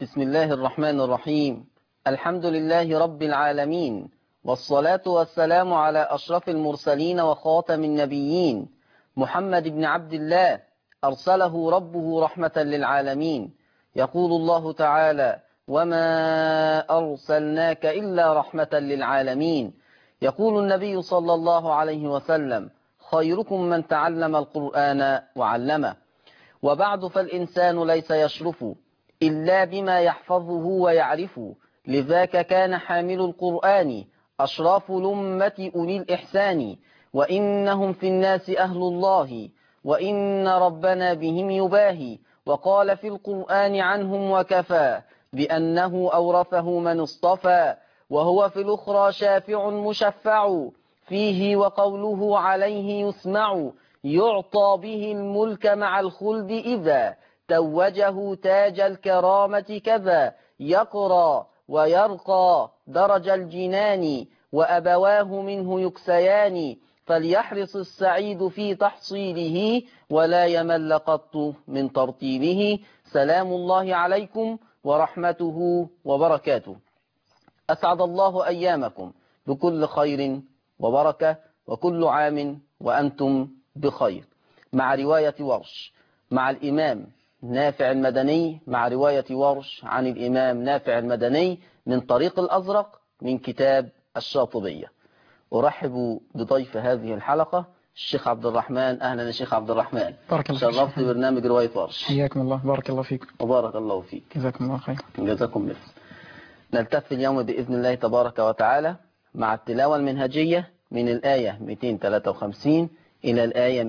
بسم الله الرحمن الرحيم الحمد لله رب العالمين والصلاة والسلام على أشرف المرسلين وخاتم النبيين محمد بن عبد الله أرسله ربه رحمة للعالمين يقول الله تعالى وما أرسلناك إلا رحمة للعالمين يقول النبي صلى الله عليه وسلم خيركم من تعلم القرآن وعلمه وبعد فالإنسان ليس يشرف إلا بما يحفظه ويعرف لذاك كان حامل القرآن أشراف لمة أولي الإحسان وإنهم في الناس أهل الله وإن ربنا بهم يباهي وقال في القرآن عنهم وكفى بأنه أورثه من اصطفى وهو في الأخرى شافع مشفع فيه وقوله عليه يسمع يعطى به الملك مع الخلد إذا توجه تاج الكرامة كذا يقرى ويرقى درج الجنان وأبواه منه يكسيان فليحرص السعيد في تحصيله ولا يمل قط من ترتيله سلام الله عليكم ورحمته وبركاته أسعد الله أيامكم بكل خير وبركة وكل عام وأنتم بخير مع رواية ورش مع الإمام نافع المدني مع رواية ورش عن الإمام نافع المدني من طريق الأزرق من كتاب الشاطبية أرحب بضيف هذه الحلقة الشيخ عبد الرحمن أهلا يا شيخ عبد الرحمن بارك الله فيك شرفت برنامج رواية ورش حياكم الله بارك الله فيكم وبارك الله فيك جزاكم الله خير جزاكم مثل نلتف اليوم بإذن الله تبارك وتعالى مع التلاوة المنهجية من الآية 253 إلى الآية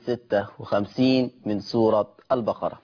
256 من سورة البقرة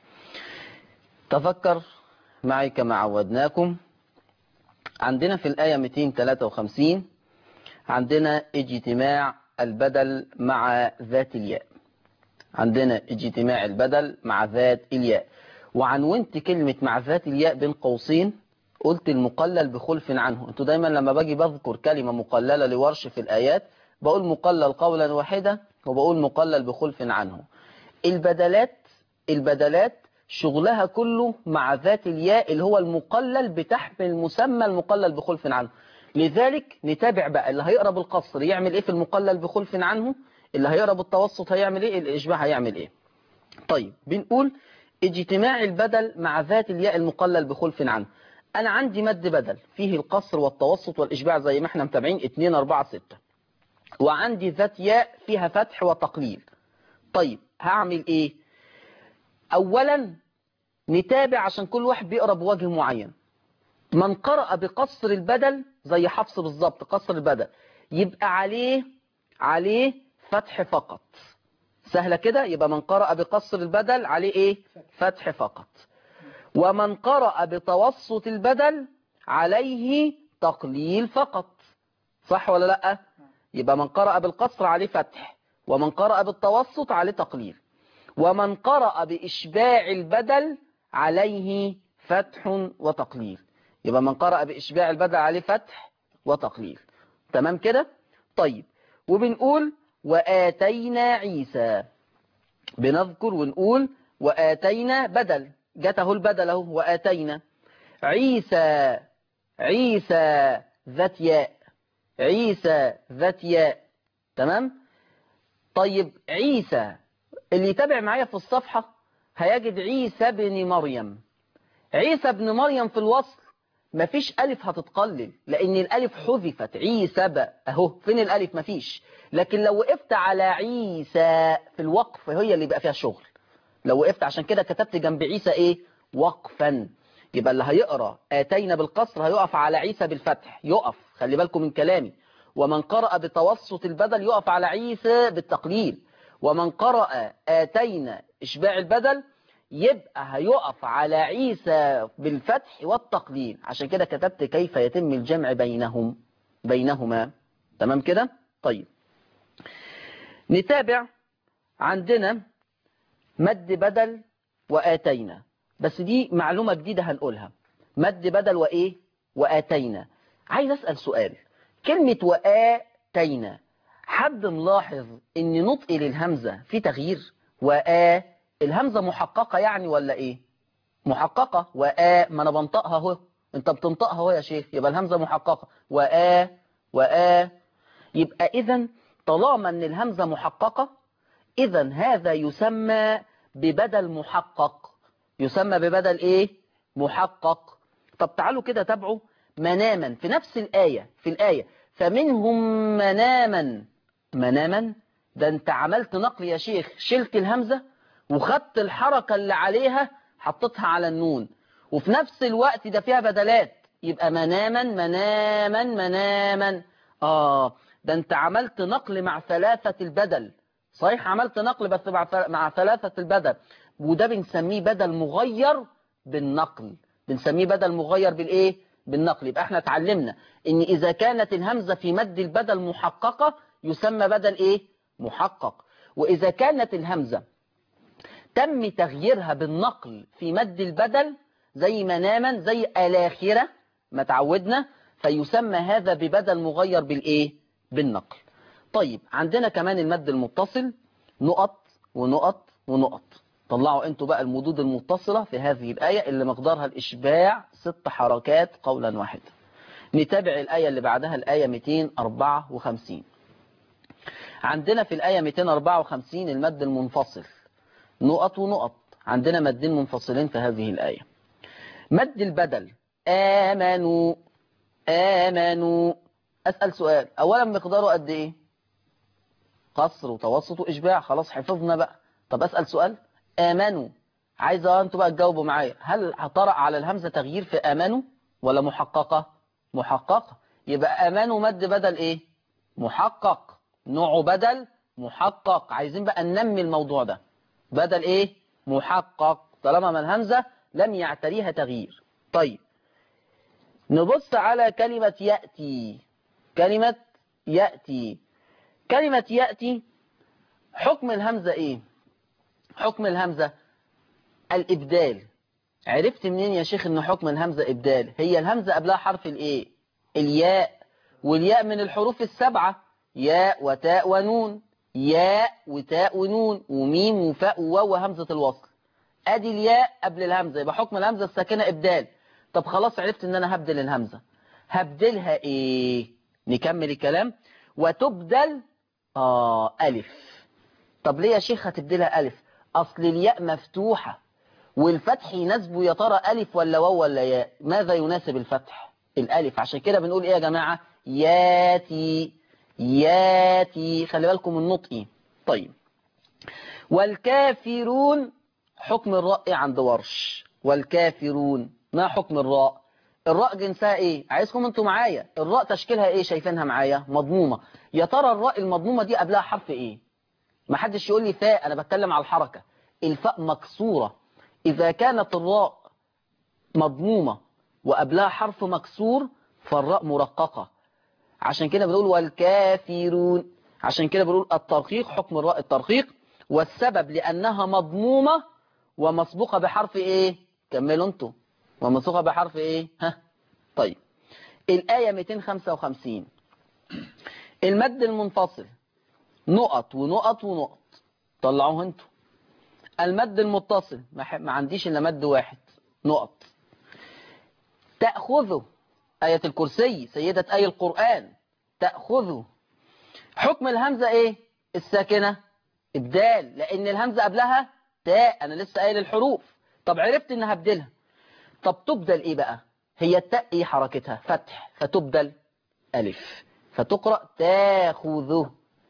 تفكر معي كما عودناكم عندنا في الآية 253 عندنا اجتماع البدل مع ذات الياء عندنا اجتماع البدل مع ذات الياء وعنونت كلمة مع ذات الياء بين قوسين قلت المقلل بخلف عنه انتوا دايما لما باجي بذكر كلمة مقللة لورش في الآيات بقول مقلل قولا واحدا وبقول مقلل بخلف عنه البدلات البدلات شغلها كله مع ذات الياء اللي هو المقلل بتحمل مسمى المقلل بخلف عنه لذلك نتابع بقى اللي هيقرا بالقصر يعمل ايه في المقلل بخلف عنه اللي هيقرا بالتوسط هيعمل ايه الاشباع هيعمل ايه طيب بنقول اجتماع البدل مع ذات الياء المقلل بخلف عنه انا عندي مد بدل فيه القصر والتوسط والاشباع زي ما احنا متابعين 2 4 6 وعندي ذات ياء فيها فتح وتقليل طيب هعمل ايه اولا نتابع عشان كل واحد بيقرا بوجه معين من قرأ بقصر البدل زي حفص بالظبط قصر البدل يبقى عليه عليه فتح فقط سهلة كده يبقى من قرأ بقصر البدل عليه ايه فتح فقط ومن قرأ بتوسط البدل عليه تقليل فقط صح ولا لا يبقى من قرأ بالقصر عليه فتح ومن قرأ بالتوسط عليه تقليل ومن قرأ بإشباع البدل عليه فتح وتقليل يبقى من قرأ بإشباع البدل عليه فتح وتقليل تمام كده طيب وبنقول وآتينا عيسى بنذكر ونقول وآتينا بدل جته البدل اهو وآتينا عيسى عيسى ذات ياء عيسى ذات ياء تمام طيب عيسى اللي يتابع معايا في الصفحة هيجد عيسى بن مريم عيسى بن مريم في الوصل مفيش ألف هتتقلل لأن الألف حذفت عيسى بقى أهو فين الألف مفيش لكن لو وقفت على عيسى في الوقف هي اللي بقى فيها شغل لو وقفت عشان كده كتبت جنب عيسى إيه وقفا يبقى اللي هيقرأ آتينا بالقصر هيقف على عيسى بالفتح يقف خلي بالكم من كلامي ومن قرأ بتوسط البدل يقف على عيسى بالتقليل ومن قرأ آتينا إشباع البدل يبقى هيقف على عيسى بالفتح والتقليل عشان كده كتبت كيف يتم الجمع بينهم بينهما تمام كده طيب نتابع عندنا مد بدل وآتينا بس دي معلومة جديدة هنقولها مد بدل وإيه وآتينا عايز أسأل سؤال كلمة وآتينا حد ملاحظ ان نطق للهمزة في تغيير وآ الهمزة محققة يعني ولا ايه محققة وآ ما أنا بنطقها اهو أنت بتنطقها اهو يا شيخ يبقى الهمزة محققة وآ وآ يبقى إذا طالما أن الهمزة محققة إذا هذا يسمى ببدل محقق يسمى ببدل إيه محقق طب تعالوا كده تابعوا مناما في نفس الآية في الآية فمنهم مناما مناما ده انت عملت نقل يا شيخ شلت الهمزة وخدت الحركة اللي عليها حطيتها على النون وفي نفس الوقت ده فيها بدلات يبقى مناما مناما مناما آه ده انت عملت نقل مع ثلاثة البدل صحيح عملت نقل بس مع مع ثلاثة البدل وده بنسميه بدل مغير بالنقل بنسميه بدل مغير بالايه بالنقل يبقى احنا اتعلمنا ان اذا كانت الهمزة في مد البدل محققة يسمى بدل ايه محقق واذا كانت الهمزة تم تغييرها بالنقل في مد البدل زي مناما زي الاخرة ما تعودنا فيسمى هذا ببدل مغير بالايه بالنقل طيب عندنا كمان المد المتصل نقط ونقط ونقط طلعوا انتوا بقى المدود المتصلة في هذه الآية اللي مقدارها الإشباع ست حركات قولا واحدا نتابع الآية اللي بعدها الآية 254 عندنا في الآية 254 المد المنفصل نقط ونقط عندنا مدين منفصلين في هذه الآية مد البدل آمنوا آمنوا أسأل سؤال أولا مقداره قد إيه قصر وتوسط وإشباع خلاص حفظنا بقى طب أسأل سؤال آمنوا عايزة أنتوا بقى تجاوبوا معايا هل هطرأ على الهمزة تغيير في آمنوا ولا محققة محققة يبقى آمنوا مد بدل إيه محقق نوعه بدل محقق عايزين بقى ننمي الموضوع ده بدل إيه محقق طالما ما الهمزة لم يعتريها تغيير طيب نبص على كلمة يأتي كلمة يأتي كلمة يأتي حكم الهمزة إيه حكم الهمزة الإبدال عرفت منين يا شيخ ان حكم الهمزة إبدال هي الهمزة قبلها حرف الإيه الياء والياء من الحروف السبعة ياء وتاء ونون ياء وتاء ونون وميم وفاء وواو وهمزة الوصل ادي الياء قبل الهمزة يبقى حكم الهمزة الساكنة إبدال طب خلاص عرفت ان انا هبدل الهمزة هبدلها ايه نكمل الكلام وتبدل آه ألف طب ليه يا شيخ هتبدلها ألف أصل الياء مفتوحة والفتح يناسبه يا ترى ألف ولا واو ولا ياء ماذا يناسب الفتح الألف عشان كده بنقول إيه يا جماعة ياتي ياتي خلي بالكم من نطقي طيب والكافرون حكم الراء عند ورش والكافرون ما حكم الراء الراء جنسها ايه عايزكم انتوا معايا الراء تشكيلها ايه شايفينها معايا مضمومة يا ترى الراء المضمومة دي قبلها حرف ايه ما حدش يقول لي فاء انا بتكلم على الحركة الفاء مكسورة اذا كانت الراء مضمومة وقبلها حرف مكسور فالراء مرققة عشان كده بنقول والكافرون عشان كده بنقول الترقيق حكم الراء الترقيق والسبب لانها مضمومة ومسبوقة بحرف ايه كملوا انتوا ومسبوقة بحرف ايه ها طيب الآية 255 المد المنفصل نقط ونقط ونقط طلعوه انتوا المد المتصل ما, ما عنديش الا مد واحد نقط تأخذوا آية الكرسي سيدة آية القرآن تأخذوا حكم الهمزة ايه الساكنة ابدال لان الهمزة قبلها تاء انا لسه قايل الحروف طب عرفت ان هبدلها طب تبدل ايه بقى هي التاء ايه حركتها فتح فتبدل الف فتقرأ تاخذه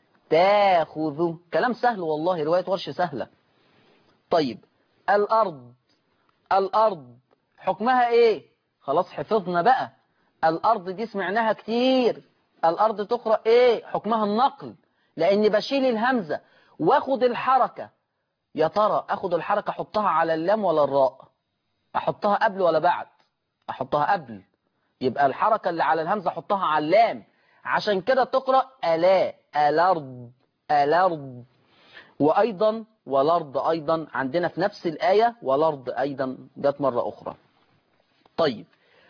تاخذه كلام سهل والله رواية ورش سهلة طيب الارض الارض حكمها ايه خلاص حفظنا بقى الارض دي سمعناها كتير الارض تقرأ ايه حكمها النقل لاني بشيل الهمزة واخد الحركة يا ترى اخد الحركة احطها على اللام ولا الراء احطها قبل ولا بعد احطها قبل يبقى الحركة اللي على الهمزة احطها على اللام عشان كده تقرأ ألا الأرض الأرض وأيضا والأرض أيضا عندنا في نفس الآية والأرض أيضا جت مرة أخرى طيب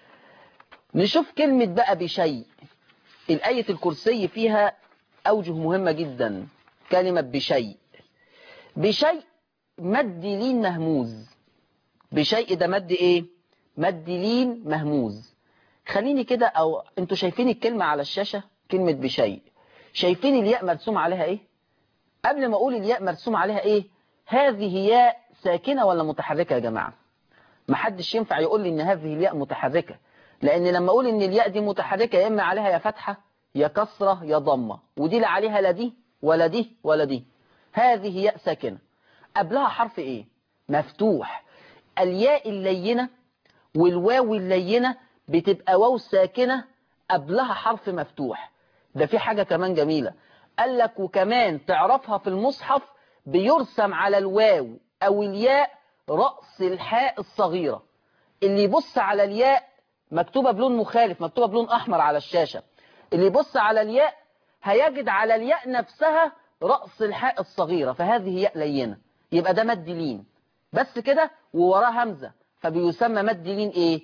نشوف كلمة بقى بشيء الآية الكرسي فيها أوجه مهمة جدا كلمة بشيء بشيء مد لين مهموز بشيء ده مد ايه مد لين مهموز خليني كده او انتوا شايفين الكلمة على الشاشة كلمة بشيء شايفين الياء مرسوم عليها ايه قبل ما اقول الياء مرسوم عليها ايه هذه ياء ساكنة ولا متحركة يا جماعة محدش ينفع يقول لي ان هذه الياء متحركة لان لما اقول ان الياء دي متحركة يا اما عليها يا فتحة يا كسرة يا ضمة ودي لا عليها لا دي ولا دي ولا دي هذه ياء ساكنة قبلها حرف ايه مفتوح الياء اللينة والواو اللينة بتبقى واو ساكنة قبلها حرف مفتوح ده في حاجة كمان جميلة قال لك وكمان تعرفها في المصحف بيرسم على الواو او الياء رأس الحاء الصغيرة اللي يبص على الياء مكتوبة بلون مخالف مكتوبة بلون احمر على الشاشة اللي يبص على الياء هيجد على الياء نفسها رأس الحاء الصغيرة فهذه ياء لينة يبقى ده مد لين بس كده ووراه همزة فبيسمى مد لين ايه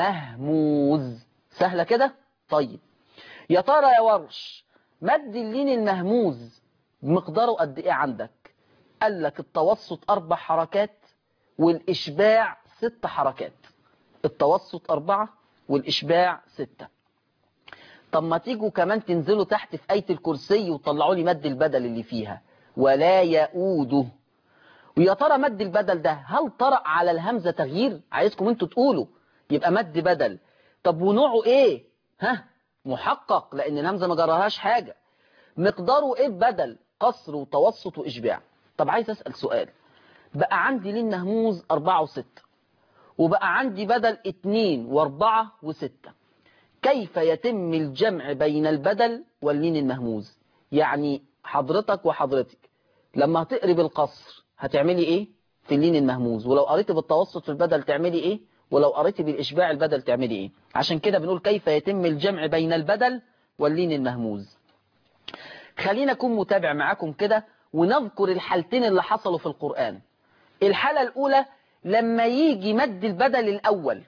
مهموز سهلة كده طيب يا ترى يا ورش مد اللين المهموز مقداره قد ايه عندك قال لك التوسط اربع حركات والاشباع ست حركات التوسط اربعة والاشباع ستة طب ما تيجوا كمان تنزلوا تحت في آية الكرسي وطلعوا لي مد البدل اللي فيها ولا يؤوده ويا ترى مد البدل ده هل طرأ على الهمزة تغيير عايزكم انتوا تقولوا يبقى مد بدل طب ونوعه ايه ها محقق لان الهمزة ما جراهاش حاجة مقداره ايه بدل قصر وتوسط واشباع طب عايز اسأل سؤال بقى عندي لين مهموز أربعة وستة وبقى عندي بدل اتنين واربعة وستة كيف يتم الجمع بين البدل واللين المهموز يعني حضرتك وحضرتك لما هتقري بالقصر هتعملي ايه في اللين المهموز ولو قريتي بالتوسط في البدل تعملي ايه ولو قريتي بالاشباع البدل تعملي ايه عشان كده بنقول كيف يتم الجمع بين البدل واللين المهموز خلينا اكون متابع معاكم كده ونذكر الحالتين اللي حصلوا في القرآن الحالة الأولى لما يجي مد البدل الأول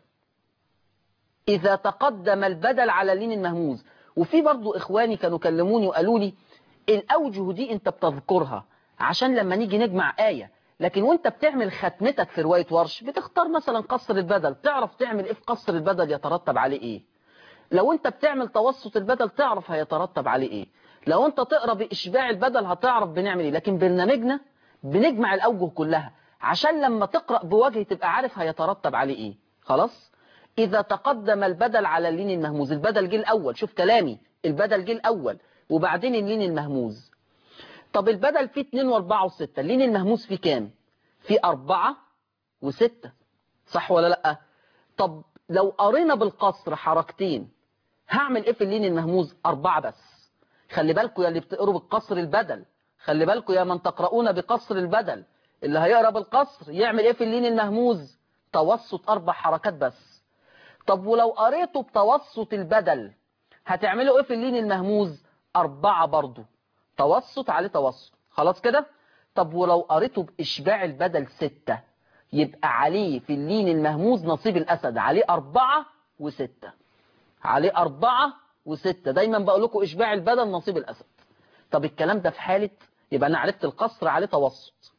إذا تقدم البدل على اللين المهموز وفي برضو إخواني كانوا كلموني وقالوا لي الأوجه دي أنت بتذكرها عشان لما نيجي نجمع آية لكن وانت بتعمل ختمتك في رواية ورش بتختار مثلا قصر البدل تعرف تعمل ايه في قصر البدل يترتب عليه ايه لو انت بتعمل توسط البدل تعرف هيترتب عليه ايه لو انت تقرا باشباع البدل هتعرف بنعمل ايه لكن برنامجنا بنجمع الاوجه كلها عشان لما تقرا بوجه تبقى عارف هيترتب عليه ايه خلاص اذا تقدم البدل على اللين المهموز البدل جه الاول شوف كلامي البدل جه الاول وبعدين اللين المهموز طب البدل فيه 2 و4 و6 اللين المهموز فيه كام فيه 4 و6 صح ولا لا طب لو قرينا بالقصر حركتين هعمل ايه في اللين المهموز أربعة بس خلي بالكم يا اللي بتقروا بالقصر البدل خلي بالكم يا من تقرؤون بقصر البدل اللي هيقرا بالقصر يعمل ايه في اللين المهموز توسط اربع حركات بس طب ولو قريته بتوسط البدل هتعملوا ايه في اللين المهموز اربعة برضو توسط عليه توسط خلاص كده طب ولو قريته باشباع البدل ستة يبقى عليه في اللين المهموز نصيب الاسد عليه اربعة وستة عليه أربعة وستة دايما بقول لكم إشباع البدل نصيب الأسد طب الكلام ده في حالة يبقى أنا عرفت القصر عليه توسط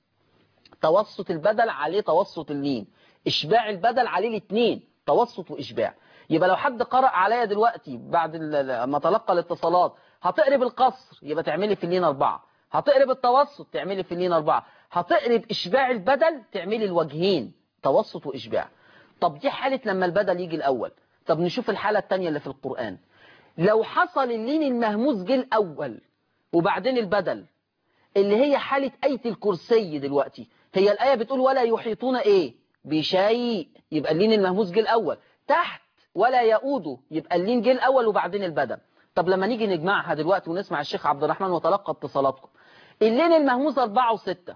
توسط البدل عليه توسط اللين إشباع البدل عليه الاثنين توسط وإشباع يبقى لو حد قرأ عليا دلوقتي بعد ما تلقى الاتصالات هتقري بالقصر يبقى تعملي في اللين أربعة هتقري بالتوسط تعملي في اللين أربعة هتقري بإشباع البدل تعملي الوجهين توسط وإشباع طب دي حالة لما البدل يجي الأول طب نشوف الحالة التانية اللي في القرآن لو حصل اللين المهموز جه الأول وبعدين البدل اللي هي حالة آية الكرسي دلوقتي هي الآية بتقول ولا يحيطون إيه بشيء يبقى اللين المهموز جه الأول تحت ولا يؤوده يبقى اللين جه الأول وبعدين البدل طب لما نيجي نجمعها دلوقتي ونسمع الشيخ عبد الرحمن وتلقى اتصالاتكم اللين المهموز أربعة وستة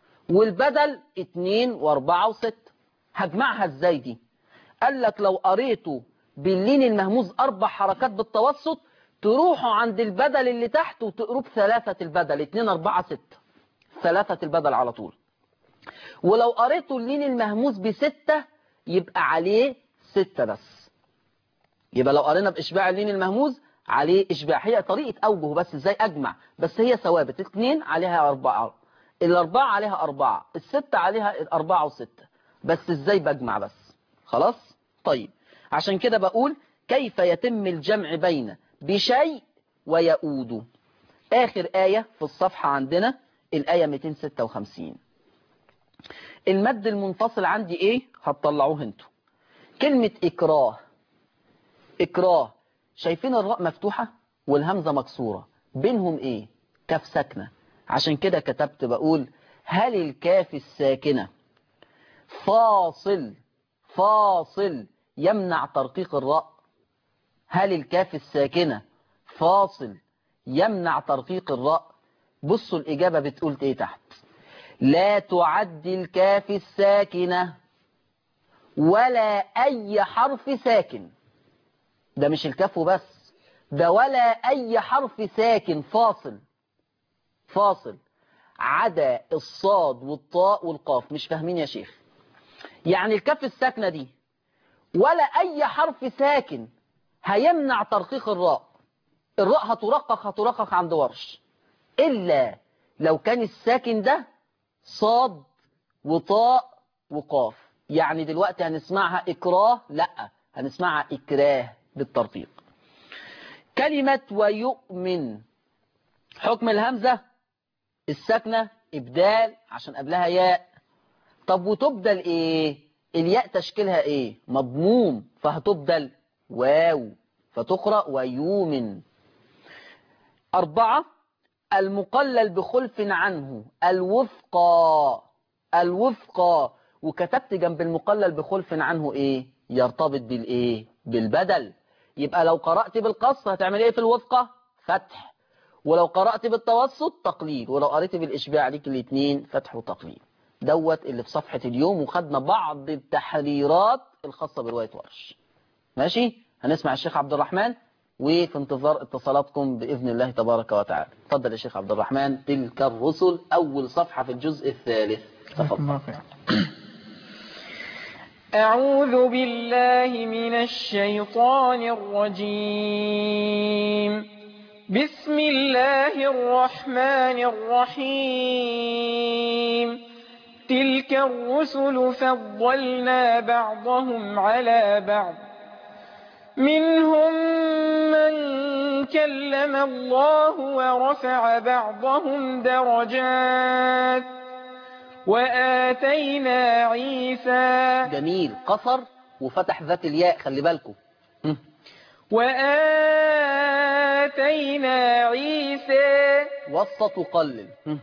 والبدل اتنين واربعة وستة هجمعها ازاي دي قال لك لو قريته باللين المهموز أربع حركات بالتوسط تروحوا عند البدل اللي تحت وتقروه بثلاثة البدل اتنين أربعة ستة ثلاثة البدل على طول ولو قريتوا اللين المهموز بستة يبقى عليه ستة بس يبقى لو قرينا بإشباع اللين المهموز عليه إشباع هي طريقة أوجه بس إزاي أجمع بس هي ثوابت اثنين عليها أربعة الأربعة عليها أربعة الستة عليها أربعة وستة بس ازاي بجمع بس خلاص طيب عشان كده بقول كيف يتم الجمع بين بشيء ويؤود آخر آية في الصفحة عندنا الآية 256 المد المنفصل عندي ايه هتطلعوه انتوا كلمة إكراه إكراه شايفين الراء مفتوحة والهمزة مكسورة بينهم ايه كاف ساكنة عشان كده كتبت بقول هل الكاف الساكنة فاصل فاصل يمنع ترقيق الراء هل الكاف الساكنة فاصل يمنع ترقيق الراء بصوا الإجابة بتقول ايه تحت لا تعد الكاف الساكنة ولا أي حرف ساكن ده مش الكاف بس ده ولا أي حرف ساكن فاصل فاصل عدا الصاد والطاء والقاف مش فاهمين يا شيخ يعني الكاف الساكنة دي ولا أي حرف ساكن هيمنع ترقيق الراء الراء هترقق هترقق عند ورش إلا لو كان الساكن ده صاد وطاء وقاف يعني دلوقتي هنسمعها إكراه لا هنسمعها إكراه بالترقيق كلمة ويؤمن حكم الهمزة الساكنة إبدال عشان قبلها ياء طب وتبدل إيه الياء تشكيلها إيه مضموم فهتبدل واو فتقرأ ويؤمن أربعة المقلل بخلف عنه الوفقى الوفقى وكتبت جنب المقلل بخلف عنه ايه يرتبط بالايه بالبدل يبقى لو قرأت بالقص هتعمل ايه في الوفقة فتح ولو قرأت بالتوسط تقليل ولو قرأت بالإشباع ليك الاثنين فتح وتقليل دوت اللي في صفحة اليوم وخدنا بعض التحريرات الخاصة برواية ورش ماشي هنسمع الشيخ عبد الرحمن وفي انتظار اتصالاتكم بإذن الله تبارك وتعالى تفضل يا شيخ عبد الرحمن تلك الرسل أول صفحة في الجزء الثالث تفضل الله خير. أعوذ بالله من الشيطان الرجيم بسم الله الرحمن الرحيم تلك الرسل فضلنا بعضهم على بعض منهم من كلم الله ورفع بعضهم درجات وآتينا عيسى جميل قصر وفتح ذات الياء خلي بالكم هم. وآتينا عيسى وسط وقلل هم.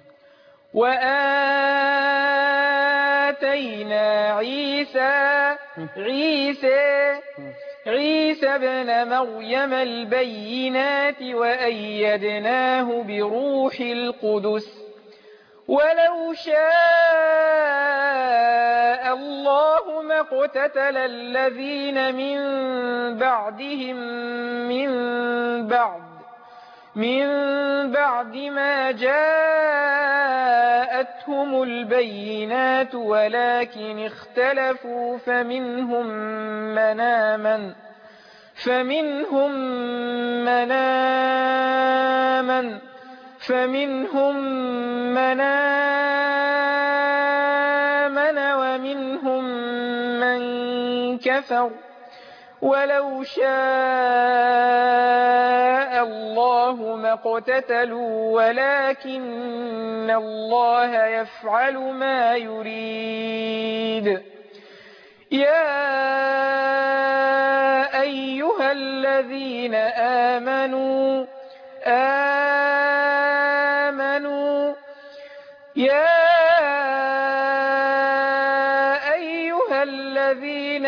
وآتينا عيسى عيسى عيسى ابن مريم البينات وأيدناه بروح القدس ولو شاء الله ما اقتتل الذين من بعدهم من بعد من بعد ما جاءتهم البينات ولكن اختلفوا فمنهم من آمن فمنهم من آمن فمنهم من آمن ومنهم من كفر ولو شاء الله ما اقتتلوا ولكن الله يفعل ما يريد يا أيها الذين آمنوا آمنوا يا أيها الذين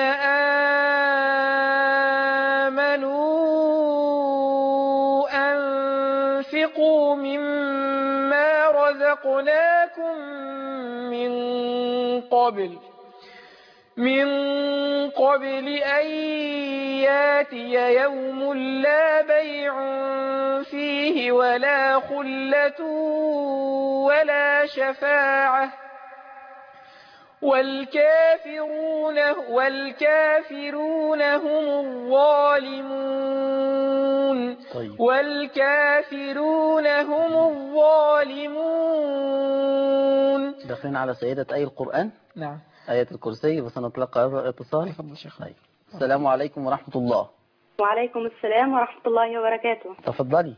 آمنوا أنفقوا مما رزقناكم من قبل من قبل أن ياتي يوم لا بيع فيه ولا خلة ولا شفاعة والكافرون والكافرون هم الظالمون طيب والكافرون هم الظالمون داخلين على سيدة أي القرآن نعم آية الكرسي بس نتلقى هذا اتصال تفضل شيخ طيب السلام عليكم ورحمة الله وعليكم السلام ورحمة الله وبركاته تفضلي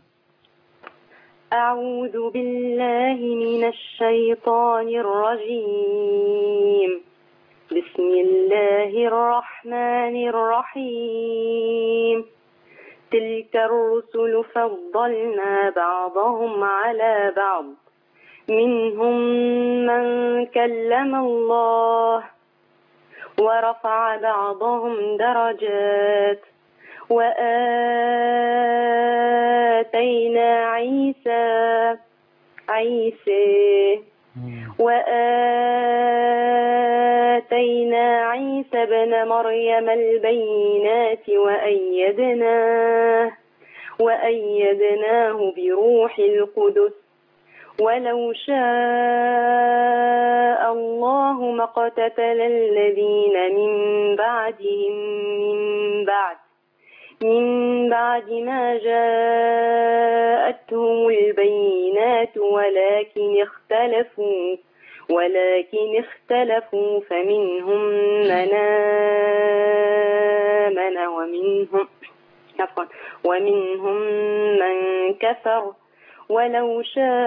أعوذ بالله من الشيطان الرجيم بسم الله الرحمن الرحيم تلك الرسل فضلنا بعضهم على بعض منهم من كلم الله ورفع بعضهم درجات وآتينا عيسى عيسى وآتينا عيسى ابن مريم البينات وأيدناه وأيدناه بروح القدس ولو شاء الله ما اقتتل الذين من بعدهم من بعد من بعد ما جاءتهم البينات ولكن اختلفوا ولكن اختلفوا فمنهم من آمن ومنهم عفوا ومنهم من كفر ولو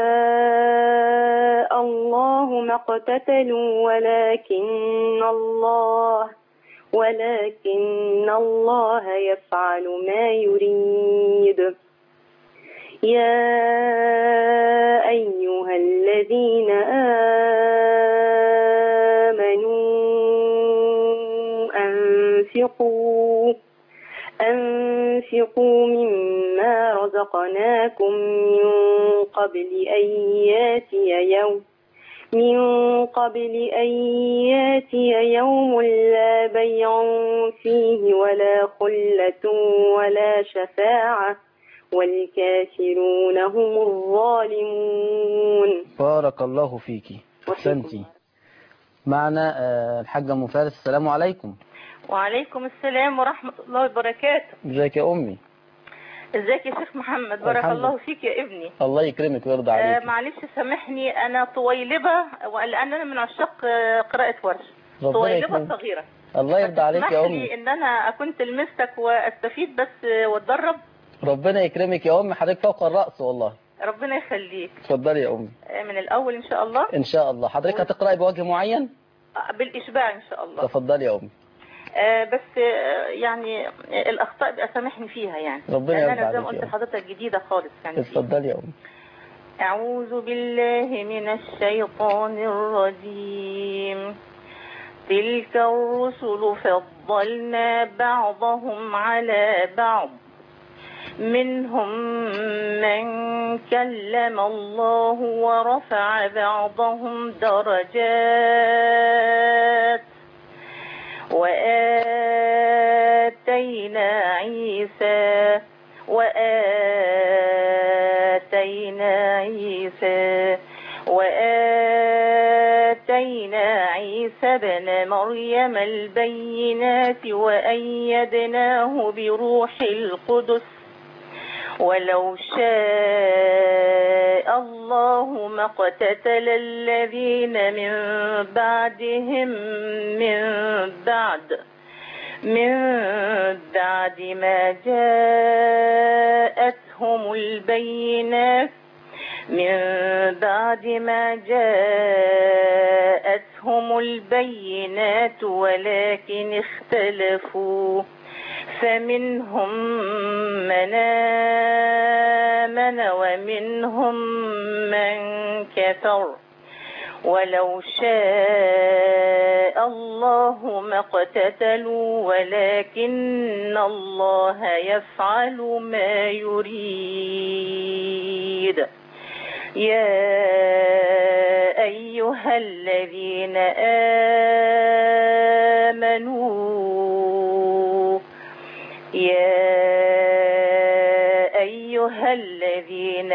شاء الله ما اقتتلوا ولكن الله ولكن الله يفعل ما يريد يا أيها الذين آمنوا أنفقوا أنفقوا مما رزقناكم من قبل أن ياتي يوم من قبل أن ياتي يوم لا بيع فيه ولا خلة ولا شفاعة والكافرون هم الظالمون بارك الله فيكي أحسنتي معنا آه، الحاجة أم فارس السلام عليكم وعليكم السلام ورحمة الله وبركاته ازيك يا أمي ازيك يا شيخ محمد بارك الحمد الله لله. فيك يا ابني الله يكرمك ويرضى آه عليك معلش سامحني انا طويلبة لان انا من عشاق آه، قراءة ورش ربنا طويلبة يكرمك صغيرة الله يرضى عليك تسمح يا لي أمي ان انا كنت لمستك واستفيد بس آه، واتدرب ربنا يكرمك يا أمي حضرتك فوق الرأس والله ربنا يخليك اتفضلي يا أمي آه، من الاول ان شاء الله إن شاء الله حضرتك هتقرأي بوجه معين آه، بالاشباع ان شاء الله تفضلي يا أمي آه، بس آه، يعني آه، الاخطاء بقى سامحني فيها يعني ربنا لان يرضى انا زي ما عليك قلت يا أمي. لحضرتك جديدة خالص يعني فيها. اتفضلي يا أمي أعوذ بالله من الشيطان الرجيم تلك الرسل فضلنا بعضهم على بعض منهم من كلم الله ورفع بعضهم درجات وآتينا عيسى وآتينا عيسى وآتينا عيسى بن مريم البينات وأيدناه بروح القدس ولو شاء الله ما اقتتل الذين من بعدهم من بعد من بعد ما جاءتهم البينات من بعد ما جاءتهم البينات ولكن اختلفوا فمنهم من آمن ومنهم من كفر ولو شاء الله ما اقتتلوا ولكن الله يفعل ما يريد يا أيها الذين آمنوا يا أيها الذين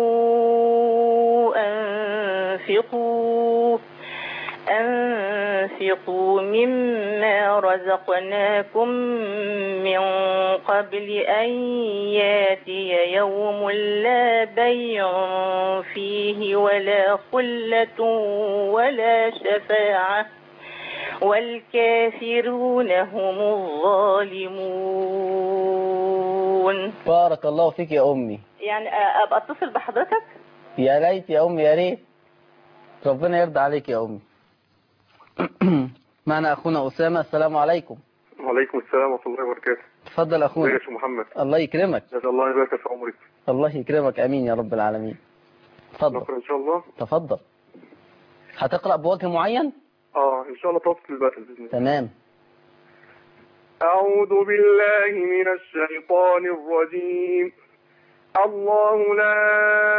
آمنوا أنفقوا أنفقوا مما رزقناكم من قبل أن ياتي يوم لا بيع فيه ولا خلة ولا شفاعة والكافرون هم الظالمون بارك الله فيك يا أمي يعني أبقى أتصل بحضرتك يا ليت يا أمي يا ريت ربنا يرضى عليك يا أمي معنا أخونا أسامة السلام عليكم وعليكم السلام ورحمة الله وبركاته تفضل ازيك أخونا يا شيخ محمد الله يكرمك جزا الله يبارك في عمرك الله يكرمك أمين يا رب العالمين تفضل نقرأ إن شاء الله تفضل هتقرأ بوجه معين اه إن شاء الله توصل البدل بإذن الله تمام أعوذ بالله من الشيطان الرجيم الله لا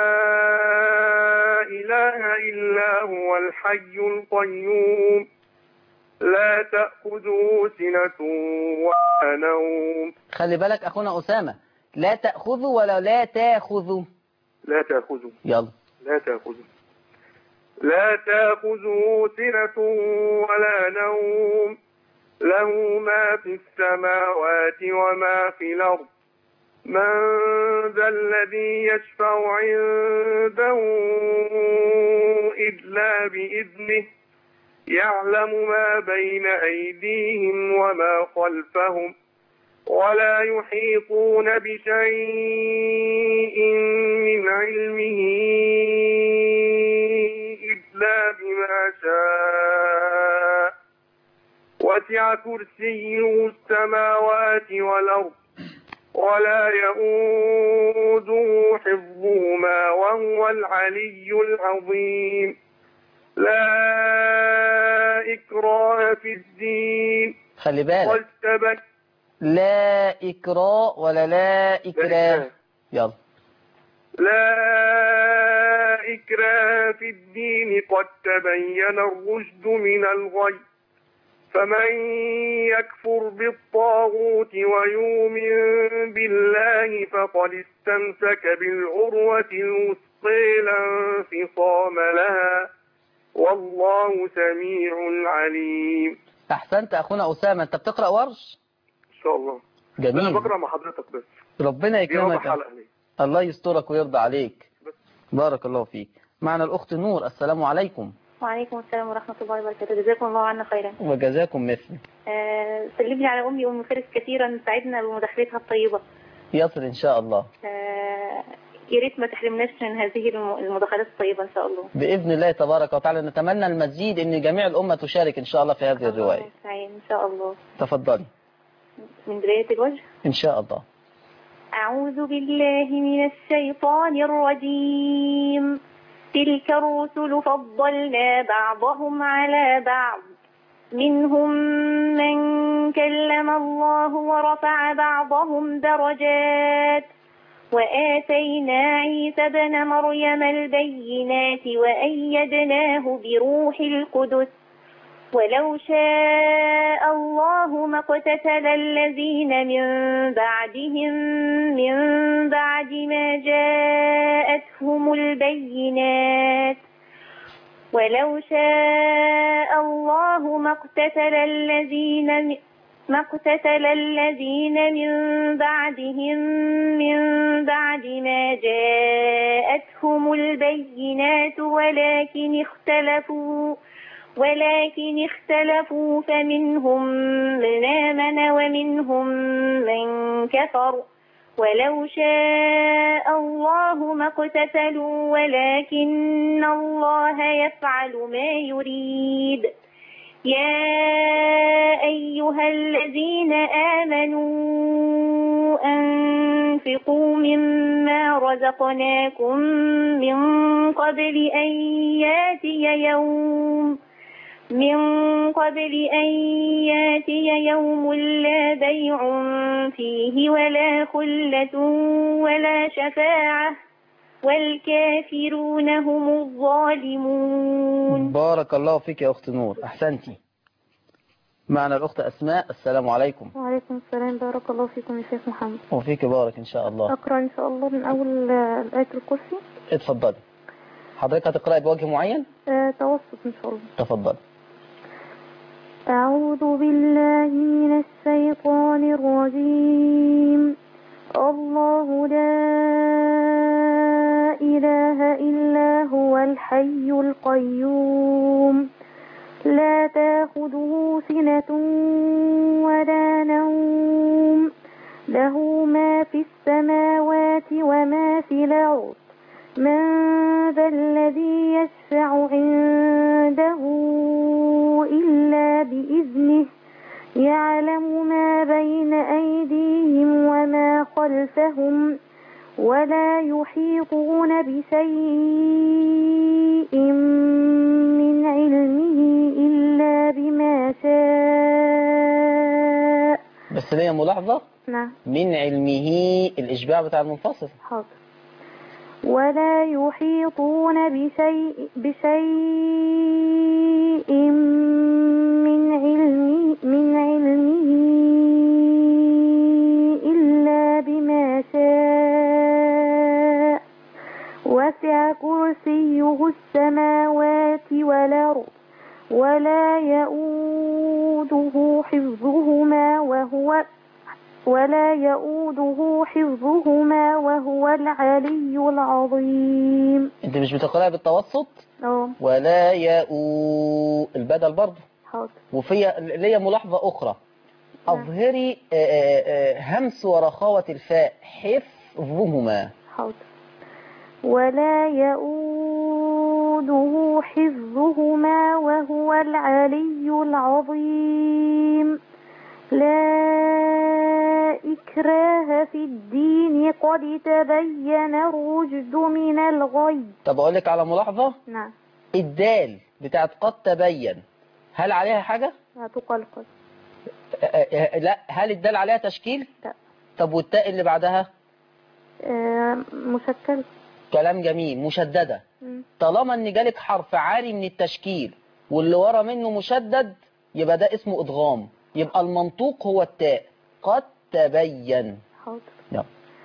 إله إلا هو الحي القيوم لا تأخذه سنة ولا نوم خلي بالك أخونا أسامة لا تأخذوا ولا لا تاخذوا لا تأخذه يلا لا تأخذه لا تأخذه سنة ولا نوم له ما في السماوات وما في الأرض من ذا الذي يشفع عنده إلا بإذنه يعلم ما بين أيديهم وما خلفهم ولا يحيطون بشيء من علمه إلا بما شاء وسع كرسيه السماوات والأرض ولا يؤوده حفظهما وهو العلي العظيم لا إكراه في الدين خلي بالك قد تبين لا إكراء ولا لا إكراه يلا لا إكراه في الدين قد تبين الرشد من الغي فمن يكفر بالطاغوت ويؤمن بالله فقد استمسك بالعروة الوثقى لا انفصام لها والله سميع عليم أحسنت أخونا أسامة أنت بتقرأ ورش إن شاء الله أنا جميل بقرأ مع حضرتك بس ربنا دي رابع يكرمك حلقة لي الله يسترك ويرضى عليك بارك الله فيك معنا الأخت نور السلام عليكم وعليكم السلام ورحمة الله وبركاته جزاكم الله عنا خيرا وجزاكم مثل آه سلمي على أمي أم فارس كثيرا سعدنا بمداخلتها الطيبة يصل إن شاء الله آه يا ريت ما تحرمناش من هذه الم- المداخلات الطيبة إن شاء الله بإذن الله تبارك وتعالى نتمنى المزيد أن جميع الأمة تشارك إن شاء الله في هذه الرواية الله يستعين إن شاء الله تفضلي من بداية الوجه إن شاء الله أعوذ بالله من الشيطان الرجيم تلك الرسل فضلنا بعضهم على بعض منهم من كلم الله ورفع بعضهم درجات وآتينا عيسى ابن مريم البينات وأيدناه بروح القدس ولو شاء الله ما اقتتل الذين من بعدهم من بعد ما جاءتهم البينات ولو شاء الله ما اقتتل الذين من ما اقتتل الذين من بعدهم من بعد ما جاءتهم البينات ولكن اختلفوا ولكن اختلفوا فمنهم من آمن ومنهم من كفر ولو شاء الله ما اقتتلوا ولكن الله يفعل ما يريد يا أيها الذين آمنوا أنفقوا مما رزقناكم من قبل أن ياتي يوم من قبل أن ياتي يوم لا بيع فيه ولا خلة ولا شفاعة والكافرون هم الظالمون بارك الله فيك يا أخت نور أحسنتي معنا الأخت أسماء السلام عليكم وعليكم السلام بارك الله فيكم يا شيخ محمد وفيك بارك إن شاء الله أقرأ إن شاء الله من أول آه، آية الكرسي اتفضلي حضرتك هتقرأي بوجه معين آه، توسط إن شاء الله تفضلي أعوذ بالله من الشيطان الرجيم الله لا إله إلا هو الحي القيوم لا تأخذه سنة ولا نوم له ما في السماوات وما في الأرض من ذا الذي يشفع عنده إلا بإذنه يعلم ما بين أيديهم وما خلفهم ولا يحيطون بشيء من علمه إلا بما شاء بس ليا ملاحظة نعم من علمه الإشباع بتاع المنفصل حاضر ولا يحيطون بشيء بشيء من علمه من علمه إلا بما شاء وسع كرسيه السماوات والأرض ولا يؤوده حفظهما وهو ولا يؤوده حفظهما وهو العلي العظيم انت مش بتقرأها بالتوسط اه ولا ياء البدل برضه حاضر وفي ليا ملاحظة أخرى أظهري آه، آه، آه، همس ورخاوة الفاء حفظهما حاضر ولا يؤوده حفظهما وهو العلي العظيم لا إكراه في الدين قد تبين الرشد من الغي طب أقول لك على ملاحظة نعم الدال بتاعت قد تبين هل عليها حاجة؟ تقلقل آه، آه، لا هل الدال عليها تشكيل؟ لا طب والتاء اللي بعدها آه، مشكل كلام جميل مشددة مم. طالما ان جالك حرف عالي من التشكيل واللي ورا منه مشدد يبقى ده اسمه ادغام يبقى المنطوق هو التاء قد تبين حاضر يلا.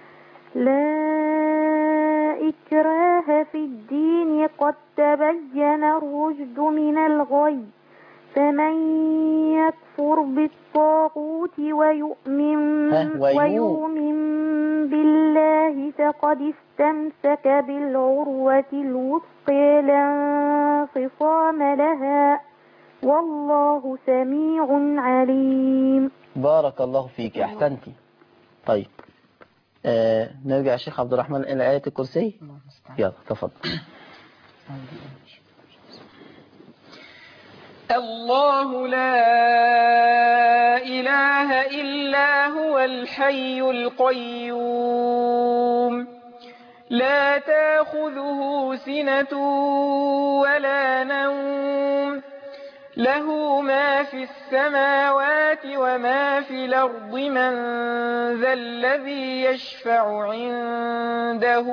لا إكراه في الدين قد تبين الرشد من الغي فمن يكفر بالطاغوت ويؤمن, ها، ويو- ويؤمن بالله فقد استمسك بالعروة الوثقى لا انفصام لها والله سميع عليم بارك الله فيك احسنتي طيب آه نرجع يا شيخ عبد الرحمن الى آية الكرسي الله المستعان. يلا تفضل الله لا إله إلا هو الحي القيوم لا تاخذه سنة ولا نوم له ما في السماوات وما في الأرض من ذا الذي يشفع عنده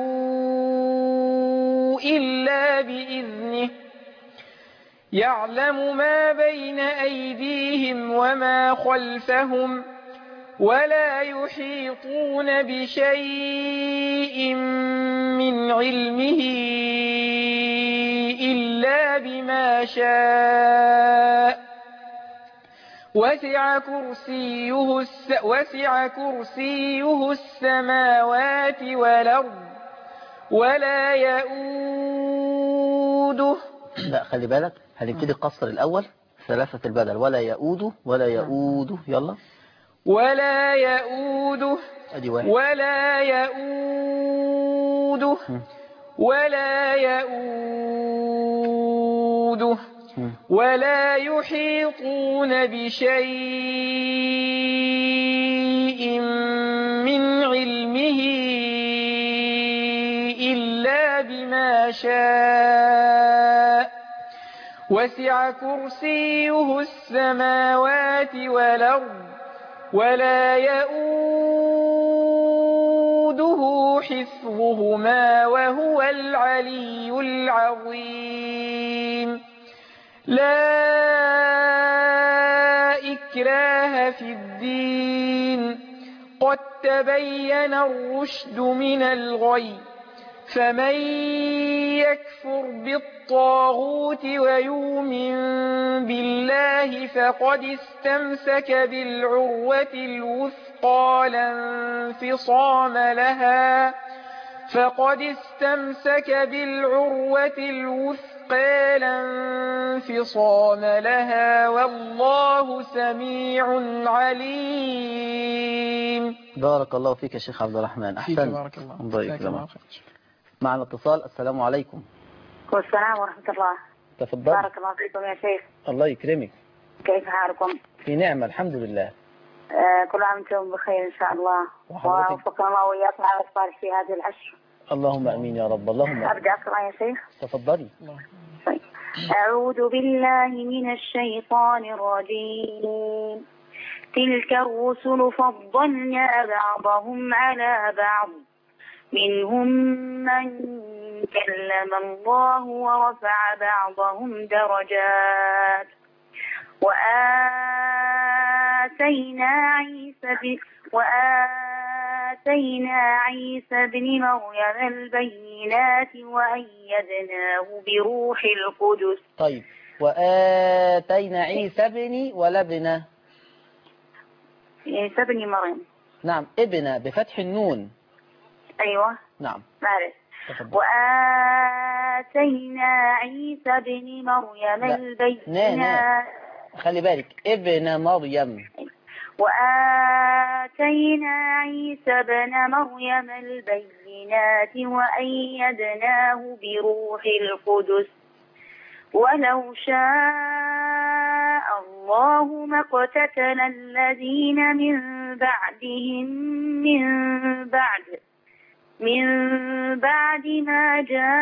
إلا بإذنه يعلم ما بين أيديهم وما خلفهم ولا يحيطون بشيء من علمه إلا بما شاء وسع كرسيه, الس وسع كرسيه السماوات والأرض ولا يؤوده لا خلي بالك هنبتدي قصر الأول ثلاثة البدل ولا يؤوده ولا يؤوده يلا ولا يؤوده ادي واحد ولا يؤوده ولا يؤوده مم. ولا يحيطون بشيء من علمه إلا بما شاء وسع كرسيه السماوات والأرض ولا يؤوده حفظهما وهو العلي العظيم لا إكراه في الدين قد تبين الرشد من الغي فمن يكفر بالطاغوت ويؤمن بالله الله فقد استمسك بالعروة الوثقى لا انفصام لها فقد استمسك بالعروة الوثقى لا انفصام لها والله سميع عليم بارك الله فيك يا شيخ عبد الرحمن فيك أحسن بارك الله الله جزاك الله يكرمك خير معنا اتصال السلام عليكم والسلام ورحمة الله تفضل بارك الله فيكم يا شيخ الله يكرمك كيف حالكم في نعمة الحمد لله آه كل عام وانتم بخير إن شاء الله وحضرتك؟ ووفقنا الله وإياكم على الصالح في هذه العشر اللهم أمين يا رب اللهم أمين. أبدأ أقرأ يا شيخ تفضلي طيب. أعوذ بالله من الشيطان الرجيم تلك الرسل فضلنا بعضهم على بعض منهم من كلم الله ورفع بعضهم درجات وآتينا عيسى ب... وآتينا عيسى ابن مريم البينات وأيدناه بروح القدس طيب وآتينا عيسى ابني ولا ابنه عيسى ابن مريم نعم ابن بفتح النون أيوة نعم معلش تفضل وآتينا عيسى ابن مريم لا. البينات خلي بالك ابن مريم وآتينا عيسى ابن مريم البينات وأيدناه بروح القدس ولو شاء الله ما اقتتل الذين من بعدهم من بعد من بعد ما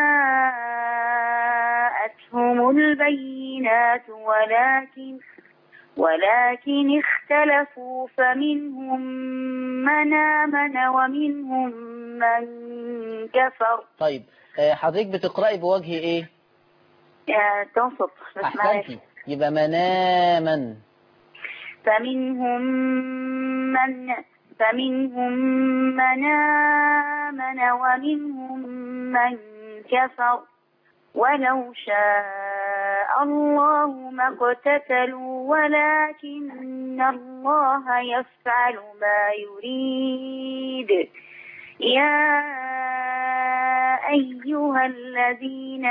جاءتهم البينات ولكن ولكن اختلفوا فمنهم من آمن ومنهم من كفر طيب آه، حضرتك بتقرأي بوجه ايه آه، تنصت بس معلش احسنتي يبقى مناما فمنهم من فمنهم من آمن ومنهم من كفر ولو شاء الله ما اقتتلوا ولكن الله يفعل ما يريد يا أيها الذين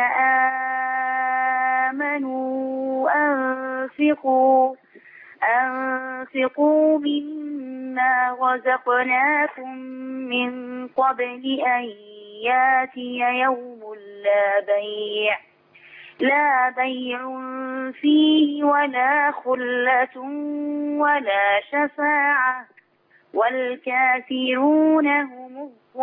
آمنوا أنفقوا أنفقوا مما رزقناكم من قبل أن ياتي يوم لا بيع لا بيع فيه ولا خلة ولا شفاعة والكافرون هم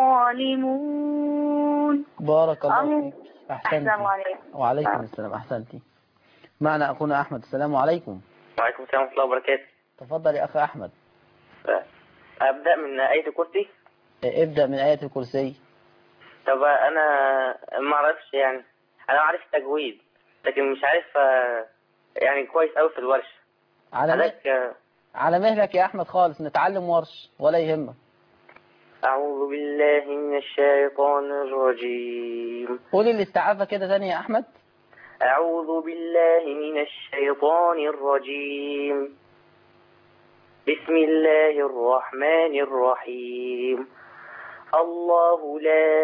الظالمون بارك الله الله- فيك أحسن الله احسنتي عليكم وعليكم السلام احسنتي معنا اخونا احمد السلام عليكم وعليكم السلام ورحمة الله وبركاته تفضل يا اخ احمد أبدأ من آية الكرسي آه، ابدأ من آية الكرسي طب أنا ما أعرفش يعني أنا عارف التجويد لكن مش عارف آه، يعني كويس أوي في الورشة على مه... حضرتك آه، على مهلك يا احمد خالص نتعلم ورش ولا يهمك أعوذ بالله من الشيطان الرجيم قولي الاستعاذة كده تاني يا احمد أعوذ بالله من الشيطان الرجيم بسم الله الرحمن الرحيم الله لا